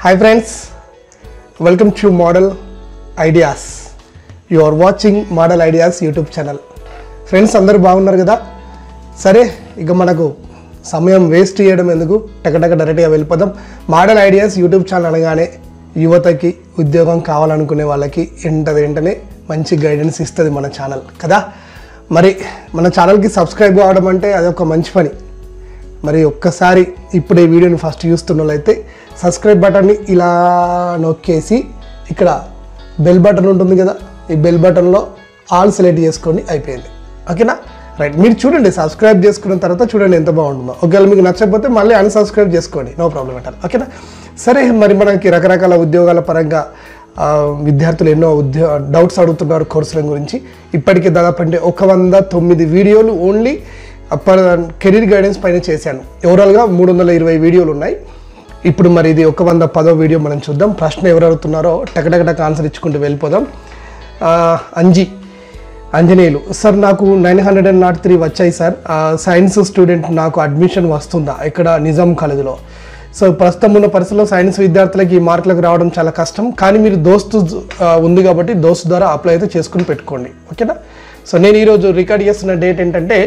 hi friends welcome to model ideas you are watching model ideas YouTube channel friends అందరూ బాగున్నారు కదా సరే ఇక మనకు సమయం వేస్ట్ చేయడం ఎందుకు టకటక డైరెక్ట్గా వెళ్ళిపోదాం మోడల్ ఐడియాస్ యూట్యూబ్ ఛానల్ అనగానే యువతకి ఉద్యోగం కావాలనుకునే వాళ్ళకి వెంట వెంటనే మంచి గైడెన్స్ ఇస్తుంది మన ఛానల్ కదా మరి మన ఛానల్కి సబ్స్క్రైబ్ కావడం అంటే అదొక మంచి పని మరి ఒక్కసారి ఇప్పుడు ఈ వీడియోని ఫస్ట్ చూస్తున్న వాళ్ళైతే సబ్స్క్రైబ్ బటన్ని ఇలా నొక్కేసి ఇక్కడ బెల్ బటన్ ఉంటుంది కదా ఈ బెల్ బటన్లో ఆల్ సెలెక్ట్ చేసుకోండి అయిపోయింది ఓకేనా రైట్ మీరు చూడండి సబ్స్క్రైబ్ చేసుకున్న తర్వాత చూడండి ఎంత బాగుంటుందో ఒకవేళ మీకు నచ్చకపోతే మళ్ళీ అన్సబ్స్క్రైబ్ చేసుకోండి నో ప్రాబ్లం అంటారు ఓకేనా సరే మరి మనకి రకరకాల ఉద్యోగాల పరంగా ఆ, విద్యార్థులు ఎన్నో ఉద్యో డౌట్స్ అడుగుతున్నారు కోర్సుల గురించి ఇప్పటికే దాదాపు అంటే ఒక వంద తొమ్మిది వీడియోలు ఓన్లీ అప్పర్ కెరీర్ గైడెన్స్ పైన చేశాను ఓవరాల్గా మూడు వందల ఇరవై వీడియోలు ఉన్నాయి ఇప్పుడు మరి ఇది ఒక వంద పదో వీడియో మనం చూద్దాం ప్రశ్న ఎవరు అడుగుతున్నారో టకటకటక ఆన్సర్ ఇచ్చుకుంటూ వెళ్ళిపోదాం ఆ, అంజీ ఆంజనేయులు సార్ నాకు nine hundred and nought three వచ్చాయి సార్ ఆ, సైన్స్ స్టూడెంట్ నాకు అడ్మిషన్ వస్తుందా ఇక్కడ నిజాం కాలేజీలో సో ప్రస్తుతం ఉన్న పరిస్థితుల్లో సైన్స్ విద్యార్థులకి ఈ మార్కులకు రావడం చాలా కష్టం కానీ మీరు దోస్తు ఆ, ఉంది కాబట్టి దోస్తు ద్వారా అప్లై అయితే చేసుకుని పెట్టుకోండి ఓకేనా సో నేను ఈరోజు రికార్డ్ చేస్తున్న డేట్ ఏంటంటే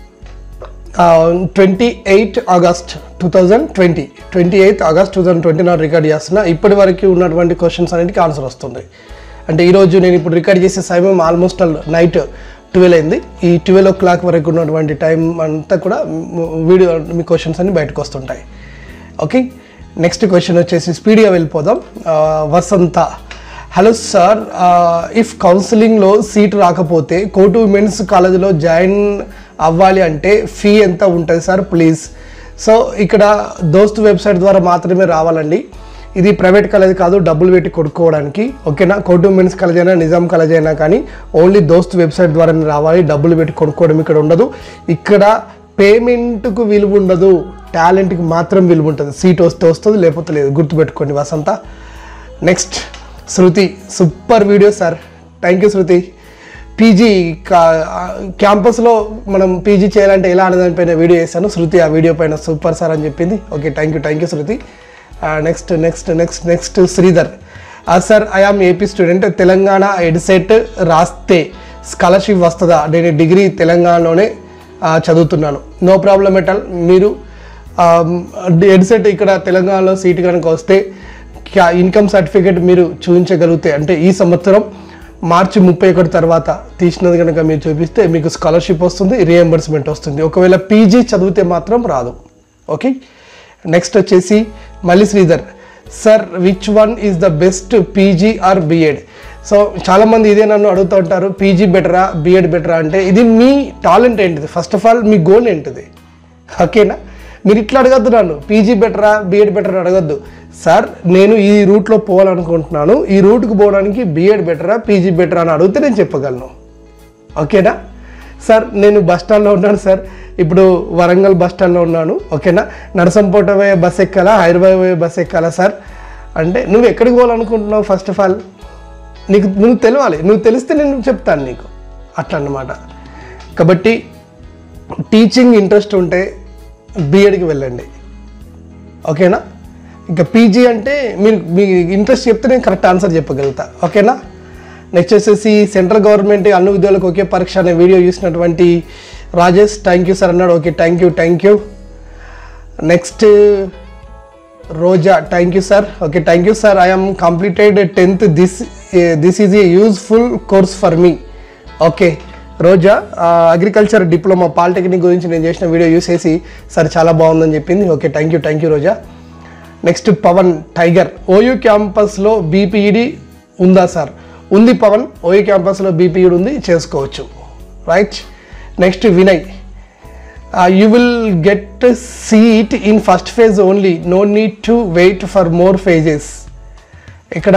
twenty eight August two thousand twenty twenty eighth August two thousand twenty not record చేస్తున్నా ఇప్పటి వరకు ఉన్నటువంటి క్వశ్చన్స్ అన్నిటికీ ఆన్సర్ వస్తుంది అంటే ఈరోజు నేను ఇప్పుడు రికార్డ్ చేసే సమయం ఆల్మోస్ట్ నైట్ ట్వెల్వ్ అయింది ఈ ట్వెల్వ్ ఓ క్లాక్ వరకు ఉన్నటువంటి టైం అంతా కూడా మ్, వీడియో మీ క్వశ్చన్స్ అన్ని బయటకు వస్తుంటాయి ఓకే నెక్స్ట్ క్వశ్చన్ వచ్చేసి స్పీడ్గా వెళ్ళిపోదాం ఆ, వసంత హలో సార్ ఇఫ్ కౌన్సిలింగ్లో సీట్ రాకపోతే కోటు ఉమెన్స్ కాలేజీలో జాయిన్ అవ్వాలి అంటే ఫీ ఎంత ఉంటుంది సార్ ప్లీజ్ సో ఇక్కడ దోస్తు వెబ్సైట్ ద్వారా మాత్రమే రావాలండి ఇది ప్రైవేట్ కాలేజ్ కాదు డబ్బులు పెట్టి కొనుక్కోవడానికి ఓకేనా కోటు ఉమెన్స్ కాలేజ్ అయినా నిజాం కాలేజ్ అయినా కానీ ఓన్లీ దోస్తు వెబ్సైట్ ద్వారానే రావాలి డబ్బులు పెట్టి కొనుక్కోవడం ఇక్కడ ఉండదు ఇక్కడ పేమెంట్కు విలువ ఉండదు టాలెంట్కి మాత్రం విలువ ఉంటుంది సీట్ వస్తే వస్తుంది లేకపోతే లేదు గుర్తుపెట్టుకోండి Vasantha next Shruti super video sir thank you Shruti PG క్యాంపస్లో మనం పీజీ చేయాలంటే ఎలా అనే దానిపైన వీడియో చేశాను శృతి ఆ వీడియో పైన సూపర్ సార్ అని చెప్పింది okay thank you thank you Shruti next next next next Sridhar sir I am AP student Telangana EdCET రాస్తే స్కాలర్షిప్ వస్తుందా నేను డిగ్రీ తెలంగాణలోనే ఆ, చదువుతున్నాను నో ప్రాబ్లం ఎట్ ఆల్ మీరు ఎడ్సెట్ ఇక్కడ తెలంగాణలో సీట్ కనుక వస్తే క్యా- ఇన్కమ్ సర్టిఫికేట్ మీరు చూపించగలిగితే అంటే ఈ సంవత్సరం మార్చి ముప్పై ఒకటి తర్వాత తీసినది కనుక మీరు చూపిస్తే మీకు స్కాలర్షిప్ వస్తుంది రియంబర్స్మెంట్ వస్తుంది ఒకవేళ పీజీ చదివితే మాత్రం రాదు ఓకే నెక్స్ట్ వచ్చేసి మళ్ళీ Sridhar sir which one is the best PG or BEd so చాలామంది ఇదే నన్ను అడుగుతూ ఉంటారు పీజీ బెటరా బిఎడ్ బెటరా అంటే ఇది మీ టాలెంట్ ఏంటిది ఫస్ట్ ఆఫ్ ఆల్ మీ గోల్ ఏంటిది ఓకేనా మీరు ఇట్లా అడగద్దు నన్ను పీజీ బెటరా బిఎడ్ బెటర్ అడగద్దు సార్ నేను ఈ రూట్లో పోవాలనుకుంటున్నాను ఈ రూట్కి పోవడానికి బిఎడ్ బెటరా పీజీ బెటరా అని అడిగితే నేను చెప్పగలను ఓకేనా సార్ నేను బస్ స్టాండ్లో ఉన్నాను సార్ ఇప్పుడు వరంగల్ బస్ స్టాండ్లో ఉన్నాను ఓకేనా నరసంపోట పోయే బస్ ఎక్కాలా హైదరాబాద్ పోయే బస్ ఎక్కాలా సార్ అంటే నువ్వు ఎక్కడికి పోవాలనుకుంటున్నావు ఫస్ట్ ఆఫ్ ఆల్ నీకు నువ్వు తెలియాలి నువ్వు తెలిస్తే నేను చెప్తాను నీకు అట్లా అన్నమాట కాబట్టి టీచింగ్ ఇంట్రెస్ట్ ఉంటే బీఎడ్కి వెళ్ళండి ఓకేనా ఇంకా పీజీ అంటే మీరు మీ ఇంట్రెస్ట్ చెప్తే నేను కరెక్ట్ ఆన్సర్ చెప్పగలుగుతా ఓకేనా నెక్స్ట్ వచ్చేసి సెంట్రల్ గవర్నమెంట్ అన్ని ఉద్యోగులకు ఒకే పరీక్ష అనే వీడియో చూసినటువంటి రాజేష్ థ్యాంక్ యూ సార్ అన్నాడు okay thank you thank you next Roja thank you sir okay thank you sir I'm completed tenth this this is a useful course for me okay Roja agriculture diploma polytechnic గురించి నేను చేసిన video use చేసి sir చాలా బాగుందని చెప్పింది okay thank you thank you Roja next Pavan tiger OU క్యాంపస్లో BPEd ఉందా sir ఉంది పవన్ ఓయూ క్యాంపస్లో బీపీఈడి ఉంది చేసుకోవచ్చు right next Vinay you will get seat in first phase only no need to wait for more phases ఇక్కడ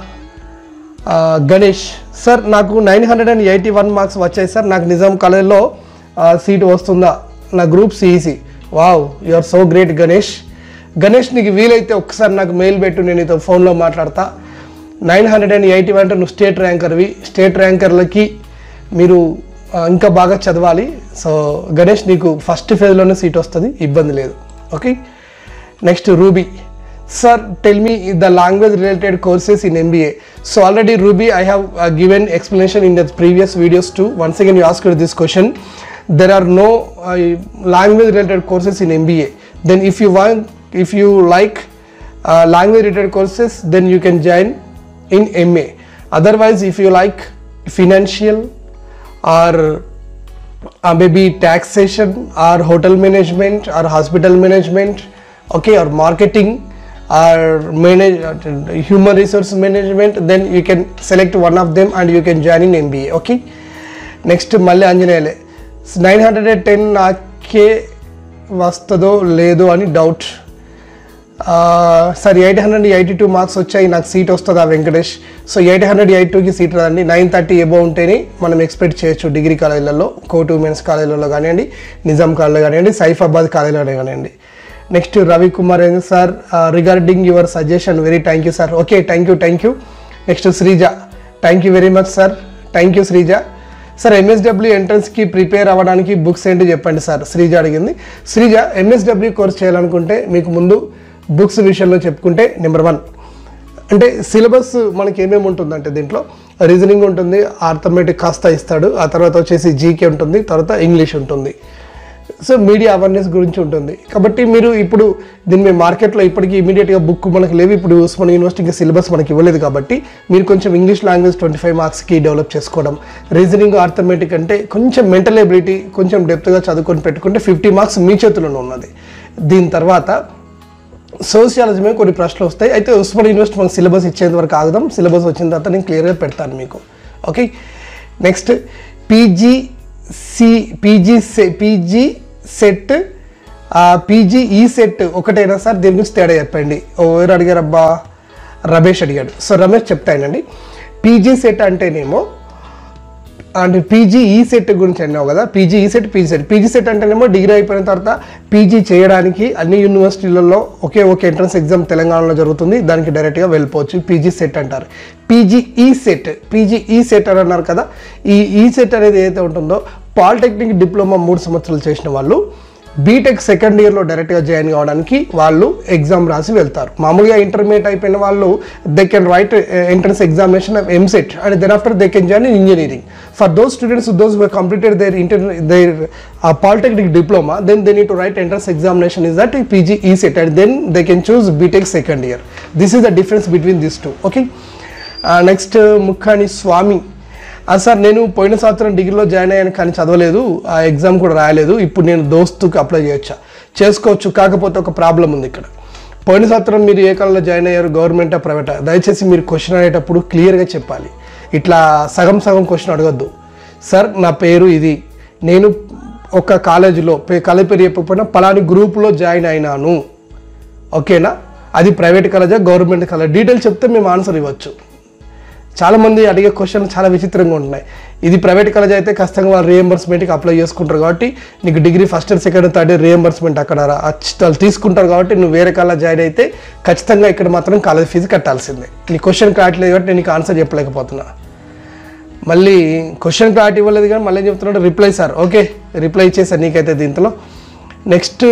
ఆ, గణేష్ సార్ నాకు nine hundred and eighty one marks వచ్చాయి సార్ నాకు నిజాం కాలేజ్లో సీట్ వస్తుందా నా group CEC wow you are so great Ganesh Ganesh నీకు వీలైతే ఒక్కసారి నాకు మెయిల్ పెట్టు నేను నీతో ఫోన్లో మాట్లాడతా nine hundred and eighty one అంటే నువ్వు స్టేట్ ర్యాంకర్వి స్టేట్ ర్యాంకర్లకి మీరు ఆ, ఇంకా బాగా చదవాలి సో గణేష్ నీకు ఫస్ట్ ఫేజ్లోనే సీట్ వస్తుంది ఇబ్బంది లేదు okay next Ruby sir tell me the language related courses in mba so already ruby i have uh, given explanation in the previous videos too once again you asked this question there are no uh, language related courses in mba then if you want if you like uh, language related courses then you can join in ma otherwise if you like financial or uh, maybe taxation or hotel management or hospital management okay or marketing or manage uh, human resource management then you can select one of them and you can join in mba okay next మళ్ళీ ఆంజనేయులే nine hundred and ten నాకే వస్తుందో లేదో అని doubt sir eight hundred eighty two marks వచ్చాయి నాకు seat వస్తుందా Venkatesh so eight hundred eight టూకి సీట్ రాదండి నైన్ థర్టీ ఎబో ఉంటేనే మనం ఎక్స్పెక్ట్ చేయొచ్చు డిగ్రీ కాలేజీలలో కోర్ట్ ఉమెన్స్ కాలేజీలలో కానివ్వండి నిజాం కాలేజీలో కానివ్వండి సైఫాబాద్ కాలేజీలో కానివ్వండి next Ravi Kumar sir regarding your suggestion very thank you sir okay thank you thank you next Sreeja thank you very much sir thank you Sreeja sir MSW ఎంట్రన్స్కి ప్రిపేర్ అవ్వడానికి బుక్స్ ఏంటి చెప్పండి సార్ శ్రీజ అడిగింది శ్రీజ ఎంఎస్డబ్ల్యూ కోర్స్ చేయాలనుకుంటే మీకు ముందు బుక్స్ విషయంలో చెప్పుకుంటే నెంబర్ వన్ అంటే సిలబస్ మనకి ఏమేమి ఉంటుందంటే దీంట్లో రీజనింగ్ ఉంటుంది ఆర్థమెటిక్ కాస్త ఇస్తాడు ఆ తర్వాత వచ్చేసి జీకే ఉంటుంది తర్వాత ఇంగ్లీష్ ఉంటుంది సో మీడియా అవేర్నెస్ గురించి ఉంటుంది కాబట్టి మీరు ఇప్పుడు దీని మీ మార్కెట్లో ఇప్పటికీ ఇమీడియట్గా బుక్ మనకు లేవు ఇప్పుడు ఉస్మాన్ యూనివర్సిటీకి సిలబస్ మనకి ఇవ్వలేదు కాబట్టి మీరు కొంచెం ఇంగ్లీష్ లాంగ్వేజ్ ట్వంటీ ఫైవ్ మార్క్స్కి డెవలప్ చేసుకోవడం రీజనింగ్ ఆర్థమెటిక్ అంటే కొంచెం మెంటల్ ఎబిలిటీ కొంచెం డెప్త్గా చదువుకొని పెట్టుకుంటే ఫిఫ్టీ మార్క్స్ మీ చేతిలోనే ఉన్నది దీని తర్వాత సోషియాలజీ మీద కొన్ని ప్రశ్నలు వస్తాయి అయితే ఉస్మాన్ యూనివర్సిటీ మనకు సిలబస్ ఇచ్చేంత వరకు ఆగుదాం సిలబస్ వచ్చిన తర్వాత నేను క్లియర్గా పెడతాను మీకు ఓకే నెక్స్ట్ పీజీ సి పీజీ సె PG CET PG E CET ఒకటేనా సార్ దీని గురించి తేడా చెప్పండి ఓ ఎవరు అడిగారు అబ్బా రమేష్ అడిగాడు సో రమేష్ చెప్తానండి పీజీ సెట్ అంటేనేమో అండ్ పీజీ ఈ సెట్ గురించి అన్నావు కదా PG E CET PG CET PG CET అంటేనేమో డిగ్రీ అయిపోయిన తర్వాత పీజీ చేయడానికి అన్ని యూనివర్సిటీలలో ఒకే ఒక ఎంట్రన్స్ ఎగ్జామ్ తెలంగాణలో జరుగుతుంది దానికి డైరెక్ట్గా వెళ్ళిపోవచ్చు పీజీ సెట్ అంటారు PG E CET PG E CET అని అన్నారు కదా ఈ ఈ సెట్ అనేది ఏదైతే ఉంటుందో పాలిటెక్నిక్ డిప్లొమా మూడు సంవత్సరాలు చేసిన వాళ్ళు బీటెక్ సెకండ్ ఇయర్లో డైరెక్ట్గా జాయిన్ కావడానికి వాళ్ళు ఎగ్జామ్ రాసి వెళ్తారు మామూలుగా ఇంటర్మీడియట్ అయిపోయిన వాళ్ళు they can write entrance examination of EAMCET and then after they can join in engineering for those students those who completed their inter their polytechnic diploma then they need to write entrance examination is that PG E CET and then they can choose BTech second year this is the difference between this two okay next ముఖాని స్వామి ఆ sir నేను పోయిన సంవత్సరం డిగ్రీలో join అయ్యాను కానీ చదవలేదు ఆ ఎగ్జామ్ కూడా రాయలేదు ఇప్పుడు నేను దోస్తుకి అప్లై చేయొచ్చా చేసుకోవచ్చు కాకపోతే ఒక ప్రాబ్లం ఉంది ఇక్కడ పోయిన సంవత్సరం మీరు ఏ కాలంలో జాయిన్ అయ్యారు గవర్నమెంటా ప్రైవేటా దయచేసి మీరు క్వశ్చన్ అడిగేటప్పుడు క్లియర్గా చెప్పాలి ఇట్లా సగం సగం క్వశ్చన్ అడగద్దు సార్ నా పేరు ఇది నేను ఒక కాలేజీలో కాలేజ్ పేరు చెప్పకపోయినా పలాని గ్రూప్లో జాయిన్ అయినాను ఓకేనా అది ప్రైవేట్ కాలేజా గవర్నమెంట్ కాలేజ్ డీటెయిల్స్ చెప్తే మేము ఆన్సర్ ఇవ్వచ్చు చాలామంది అడిగే క్వశ్చన్ చాలా విచిత్రంగా ఉంటున్నాయి ఇది ప్రైవేట్ కాలేజ్ అయితే ఖచ్చితంగా వాళ్ళు రియంబర్స్మెంట్కి అప్లై చేసుకుంటారు కాబట్టి నీకు degree first year second year third year reimbursement అక్కడ రా- అచ్- వాళ్ళు తీసుకుంటారు కాబట్టి నువ్వు వేరే కాలేజ్ జాయిన్ అయితే ఖచ్చితంగా ఇక్కడ మాత్రం కాలేజ్ ఫీజు కట్టాల్సిందే నీ క్వశ్చన్ కావట్లేదు కాబట్టి నేను నీకు ఆన్సర్ చెప్పలేకపోతున్నా మళ్ళీ క్వశ్చన్ క్లారిటీ ఇవ్వలేదు కానీ మళ్ళీ ఏం చెప్తున్నాడు రిప్లై సార్ ఓకే రిప్లై ఇచ్చేసారు నీకైతే దీంట్లో నెక్స్ట్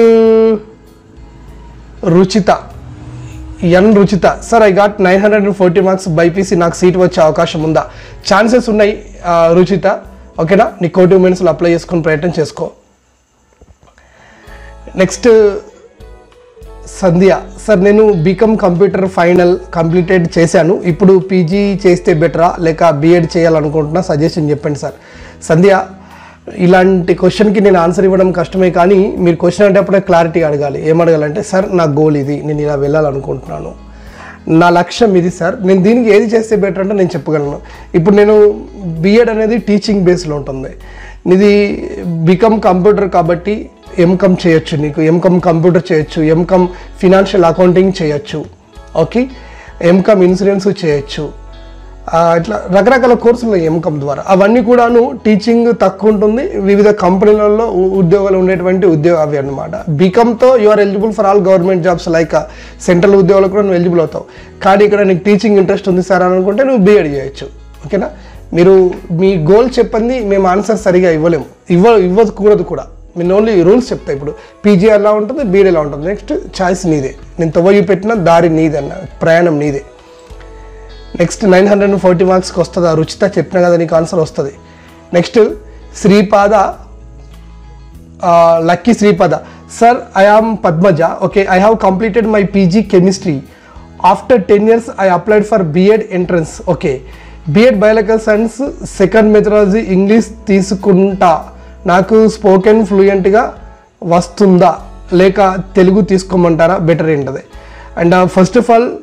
రుచిత ఎన్ Ruchitha sir I got nine hundred and forty marks BiPC నాకు సీట్ వచ్చే అవకాశం ఉందా ఛాన్సెస్ ఉన్నాయి ఆ, రుచిత ఓకేనా నీ కోటి ఉమెన్స్లో అప్లై చేసుకుని ప్రయత్నం చేసుకో నెక్స్ట్ సంధ్య సార్ నేను బీకామ్ కంప్యూటర్ ఫైనల్ కంప్లీటెడ్ చేశాను ఇప్పుడు పీజీ చేస్తే బెటరా లేక బీఎడ్ చేయాలనుకుంటున్నా సజెషన్ చెప్పండి సార్ సంధ్య ఇలాంటి క్వశ్చన్కి నేను ఆన్సర్ ఇవ్వడం కష్టమే కానీ మీరు క్వశ్చన్ అంటే క్లారిటీ అడగాలి ఏం అడగాలంటే సార్ నా గోల్ ఇది నేను ఇలా వెళ్ళాలనుకుంటున్నాను నా లక్ష్యం ఇది సార్ నేను దీనికి ఏది చేస్తే బెటర్ అంటే నేను చెప్పగలను ఇప్పుడు నేను బీఎడ్ అనేది టీచింగ్ బేస్లో ఉంటుంది ఇది బీకామ్ కంప్యూటర్ కాబట్టి ఎంకమ్ చేయొచ్చు నీకు ఎంకమ్ కంప్యూటర్ చేయొచ్చు ఎంకమ్ ఫినాన్షియల్ అకౌంటింగ్ చేయొచ్చు ఓకే ఎంకమ్ ఇన్సూరెన్స్ చేయొచ్చు ఆ, ఇట్లా రకరకాల కోర్సులు ఉన్నాయి ఎంకమ్ ద్వారా అవన్నీ కూడాను టీచింగ్ తక్కువ ఉంటుంది వివిధ కంపెనీలలో ఉ- ఉద్యోగాలు ఉండేటువంటి ఉద్యోగ అవి అనమాట బీకామ్తో you are eligible for all government jobs like central ఉద్యోగాలు కూడా నువ్వు ఎలిజిబుల్ అవుతావు కానీ ఇక్కడ నీకు టీచింగ్ ఇంట్రెస్ట్ ఉంది సార్ అని అనుకుంటే నువ్వు బీఎడ్ చేయొచ్చు ఓకేనా మీరు మీ గోల్ చెప్పండి మేము ఆన్సర్ సరిగా ఇవ్వలేము ఇవ్వ ఇవ్వకూడదు కూడా నేను ఓన్లీ రూల్స్ చెప్తా ఇప్పుడు పీజీ ఎలా ఉంటుంది బీడీ ఎలా ఉంటుంది నెక్స్ట్ ఛాయిస్ నీదే నేను తవ్వయి పెట్టిన దారి నీదే అన్న ప్రయాణం నీదే next nine hundred and forty మార్క్స్కి వస్తుంది ఆ రుచిత చెప్పిన కదా నీకు ఆన్సర్ వస్తుంది next Sripada Lucky Sripada sir I am Padmaja okay I have completed my PG chemistry after ten years I applied for BEd entrance okay BEd biological science second methodology English తీసుకుంటా నాకు spoken ఫ్లూయెంట్గా వస్తుందా లేక తెలుగు తీసుకోమంటారా బెటర్ ఏంటది అండ్ ఫస్ట్ ఆఫ్ ఆల్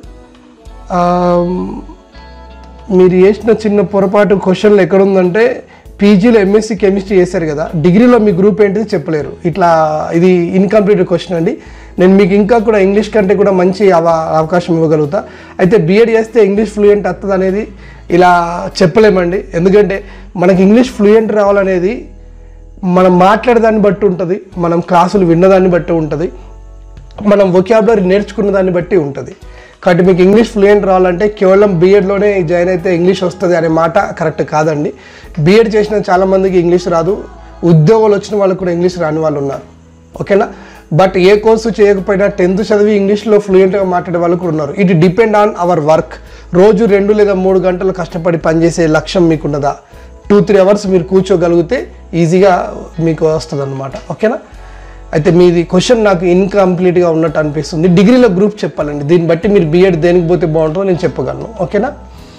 మీరు చేసిన చిన్న పొరపాటు క్వశ్చన్లు ఎక్కడుందంటే పీజీలో ఎంఎస్సి కెమిస్ట్రీ చేశారు కదా డిగ్రీలో మీ గ్రూప్ ఏంటిది చెప్పలేరు ఇట్లా ఇది ఇన్కంప్లీట్ క్వశ్చన్ అండి నేను మీకు ఇంకా కూడా ఇంగ్లీష్ కంటే కూడా మంచి అవ అవకాశం ఇవ్వగలుగుతా అయితే బీఎడ్ చేస్తే ఇంగ్లీష్ ఫ్లూయెంట్ వస్తుంది అనేది ఇలా చెప్పలేమండి ఎందుకంటే మనకి ఇంగ్లీష్ ఫ్లూయెంట్ రావాలనేది మనం మాట్లాడేదాన్ని బట్టి ఉంటుంది మనం క్లాసులు విన్నదాన్ని బట్టి ఉంటుంది మనం వొకాబులరీ నేర్చుకున్న దాన్ని బట్టి ఉంటుంది కాబట్టి మీకు ఇంగ్లీష్ ఫ్లూయెంట్ రావాలంటే కేవలం బీఎడ్లోనే జాయిన్ అయితే ఇంగ్లీష్ వస్తుంది అనే మాట కరెక్ట్ కాదండి బీఎడ్ చేసిన చాలామందికి ఇంగ్లీష్ రాదు ఉద్యోగాలు వచ్చిన వాళ్ళకు కూడా ఇంగ్లీష్ రాని వాళ్ళు ఉన్నారు ఓకేనా బట్ ఏ కోర్సు చేయకపోయినా టెన్త్ చదివి ఇంగ్లీష్లో ఫ్లూయెంట్గా మాట్లాడే వాళ్ళు కూడా ఉన్నారు it depend on our work రోజు రెండు లేదా మూడు గంటలు కష్టపడి పనిచేసే లక్ష్యం మీకున్నదా టూ త్రీ అవర్స్ మీరు కూర్చోగలిగితే ఈజీగా మీకు వస్తుంది అనమాట ఓకేనా అయితే మీది క్వశ్చన్ నాకు ఇన్కంప్లీట్గా ఉన్నట్టు అనిపిస్తుంది డిగ్రీలో గ్రూప్ చెప్పాలండి దీన్ని బట్టి మీరు బీఎడ్ దేనికి పోతే బాగుంటుందో నేను చెప్పగలను ఓకేనా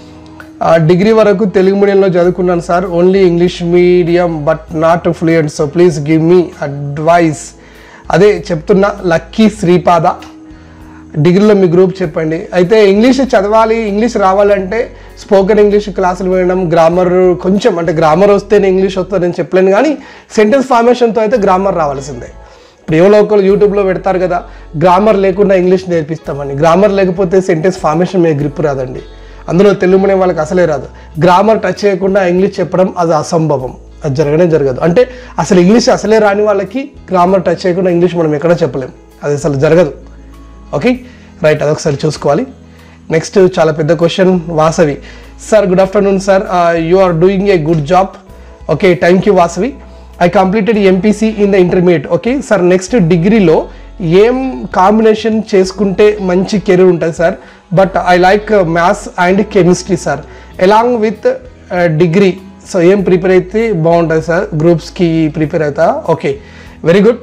ఆ, డిగ్రీ వరకు తెలుగు మీడియంలో చదువుకున్నాను sir only English medium but not fluent so please give me advice అదే చెప్తున్నా లక్కీ శ్రీపాద డిగ్రీలో మీ గ్రూప్ చెప్పండి అయితే ఇంగ్లీష్ చదవాలి ఇంగ్లీష్ రావాలంటే స్పోకెన్ ఇంగ్లీష్ క్లాసులు వినడం గ్రామర్ కొంచెం అంటే గ్రామర్ వస్తేనే ఇంగ్లీష్ వస్తుంది నేను చెప్పలేను కానీ సెంటెన్స్ ఫార్మేషన్తో అయితే గ్రామర్ రావాల్సిందే ఇప్పుడు ఎవరో ఒకరు యూట్యూబ్లో పెడతారు కదా గ్రామర్ లేకుండా ఇంగ్లీష్ నేర్పిస్తామని గ్రామర్ లేకపోతే సెంటెన్స్ ఫార్మేషన్ మీద గ్రిప్ రాదండి అందులో తెలుగు మీడియం వాళ్ళకి అసలే రాదు గ్రామర్ టచ్ చేయకుండా ఇంగ్లీష్ చెప్పడం అది అసంభవం అది జరగనే జరగదు అంటే అసలు ఇంగ్లీష్ అసలే రాని వాళ్ళకి గ్రామర్ టచ్ చేయకుండా ఇంగ్లీష్ మనం ఎక్కడ చెప్పలేం అది అసలు జరగదు ఓకే రైట్ అదొకసారి చూసుకోవాలి నెక్స్ట్ చాలా పెద్ద question Vasavi sir good afternoon sir you are doing a good job okay thank you Vasavi I completed MPC in the intermediate okay sir next డిగ్రీలో ఏం కాంబినేషన్ చేసుకుంటే మంచి కెరీర్ ఉంటుంది sir but I like maths and chemistry sir along with degree so ఏం prepare అయితే బాగుంటుంది sir గ్రూప్స్కి prepare అవుతా ఓకే వెరీ గుడ్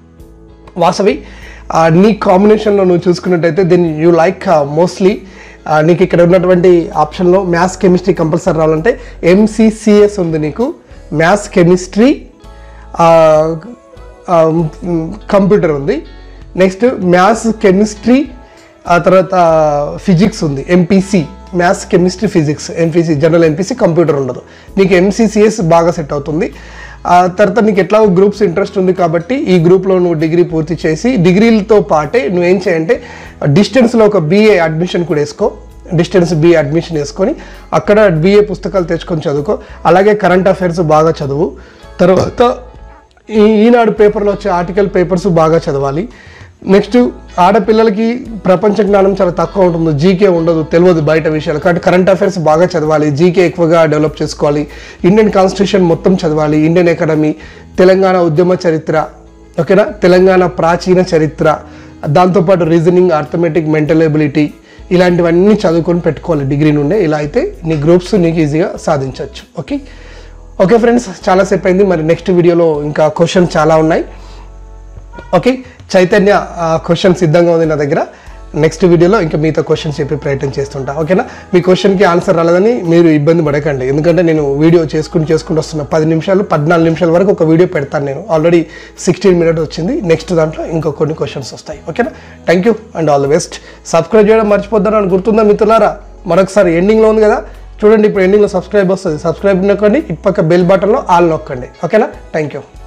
వాసవి ఆ, నీ కాంబినేషన్లో నువ్వు చూసుకున్నట్టయితే దెన్ యూ లైక్ మోస్ట్లీ నీకు ఇక్కడ ఉన్నటువంటి ఆప్షన్లో మ్యాథ్స్ కెమిస్ట్రీ కంపల్సరీ రావాలంటే ఎంసీసీఎస్ ఉంది నీకు మ్యాథ్స్ కెమిస్ట్రీ కంప్యూటర్ ఉంది నెక్స్ట్ మ్యాథ్స్ కెమిస్ట్రీ ఆ తర్వాత ఫిజిక్స్ ఉంది MPC maths chemistry physics MPC general MPC computer ఉండదు నీకు ఎంసీసీఎస్ బాగా సెట్ అవుతుంది ఆ తర్వాత నీకు ఎట్లా గ్రూప్స్ ఇంట్రెస్ట్ ఉంది కాబట్టి ఈ గ్రూప్లో నువ్వు డిగ్రీ పూర్తి చేసి డిగ్రీలతో పాటే నువ్వేం చేయంటే డిస్టెన్స్లో ఒక బీఏ అడ్మిషన్ కూడా వేసుకో డిస్టెన్స్ బీఏ అడ్మిషన్ వేసుకొని అక్కడ బీఏ పుస్తకాలు తెచ్చుకొని చదువుకో అలాగే కరెంట్ అఫైర్స్ బాగా చదువు తర్వాత ఈ ఈనాడు పేపర్లో వచ్చే ఆర్టికల్ పేపర్స్ బాగా చదవాలి నెక్స్ట్ ఆడపిల్లలకి ప్రపంచ జ్ఞానం చాలా తక్కువ ఉంటుంది జీకే ఉండదు తెలియదు బయట విషయాలు కాబట్టి కరెంట్ అఫైర్స్ బాగా చదవాలి జీకే ఎక్కువగా డెవలప్ చేసుకోవాలి ఇండియన్ కాన్స్టిట్యూషన్ మొత్తం చదవాలి ఇండియన్ ఎకాడమీ తెలంగాణ ఉద్యమ చరిత్ర ఓకేనా తెలంగాణ ప్రాచీన చరిత్ర దాంతోపాటు రీజనింగ్ అర్థమెటిక్ మెంటల్ ఎబిలిటీ ఇలాంటివన్నీ చదువుకొని పెట్టుకోవాలి డిగ్రీ నుండే ఇలా అయితే నీ గ్రూప్స్ నీకు ఈజీగా సాధించవచ్చు ఓకే ఓకే ఫ్రెండ్స్ చాలాసేపు అయింది మరి నెక్స్ట్ వీడియోలో ఇంకా క్వశ్చన్స్ చాలా ఉన్నాయి ఓకే చైతన్య క్వశ్చన్ సిద్ధంగా ఉంది నా దగ్గర నెక్స్ట్ వీడియోలో ఇంకా మీతో క్వశ్చన్స్ చెప్పి ప్రయత్నం చేస్తుంటా ఓకేనా మీ క్వశ్చన్కి ఆన్సర్ రాలేదని మీరు ఇబ్బంది పడకండి ఎందుకంటే నేను వీడియో చేసుకుని చేసుకుంటూ వస్తున్నా పది నిమిషాలు పద్నాలుగు నిమిషాల వరకు ఒక వీడియో పెడతాను నేను ఆల్రెడీ సిక్స్టీన్ మినిట్స్ వచ్చింది నెక్స్ట్ దాంట్లో ఇంకో కొన్ని క్వశ్చన్స్ వస్తాయి ఓకేనా thank you and all the best subscribe చేయడం మర్చిపోద్దాను అని గుర్తుందా మిత్రులారా మరొకసారి ఎండింగ్లో ఉంది కదా చూడండి ఇప్పుడు ఎండింగ్లో సబ్స్క్రైబ్ వస్తుంది సబ్స్క్రైబ్ నొక్కండి ఇటు పక్క బెల్ బటన్లో ఆల్ నొక్కండి ఓకేనా థ్యాంక్ యూ